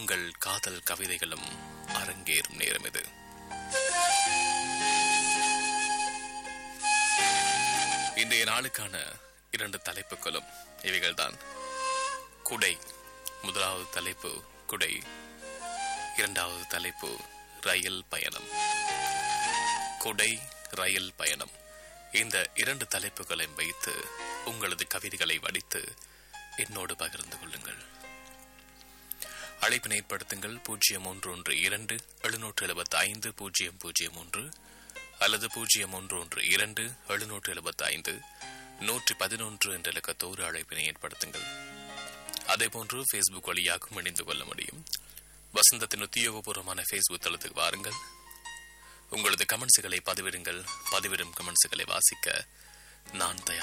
உங்கள் காதல் கவிதைகளும் அரங்கேறும் நேரம் இது இன்றைய நாளுக்கான இரண்டு தலைப்புகளும் இவைகள்தான் குடை முதலாவது தலைப்பு குடை இரண்டாவது தலைப்பு ரயில் பயணம் குடை ரயில் பயணம் இந்த இரண்டு தலைப்புகளையும் வைத்து உங்களது கவிதைகளை வடித்து என்னோடு பகிர்ந்து கொள்ளுங்கள் அழைப்பினை ஏற்படுத்துங்கள் பூஜ்ஜியம் ஒன்று ஒன்று இரண்டு எழுநூற்று எழுபத்தி ஐந்து பூஜ்ஜியம் பூஜ்ஜியம் ஒன்று அல்லது பூஜ்ஜியம் ஒன்று ஒன்று இரண்டு எழுநூற்று எழுபத்தி ஐந்து நூற்றி பதினொன்று என்ற இலக்கத்தோடு அழைப்பினை ஏற்படுத்துங்கள் அதேபோன்று ஃபேஸ்புக் வழியாகவும் இணைந்து கொள்ள முடியும் வசந்தத்தின் உத்தியோகபூர்வமான ஃபேஸ்புக் தளத்துக்கு வாருங்கள் உங்களது கமெண்ட்ஸுகளை பதிவிடுங்கள் பதிவிடும் கமெண்ட்ஸுகளை வாசிக்க நான் தயார்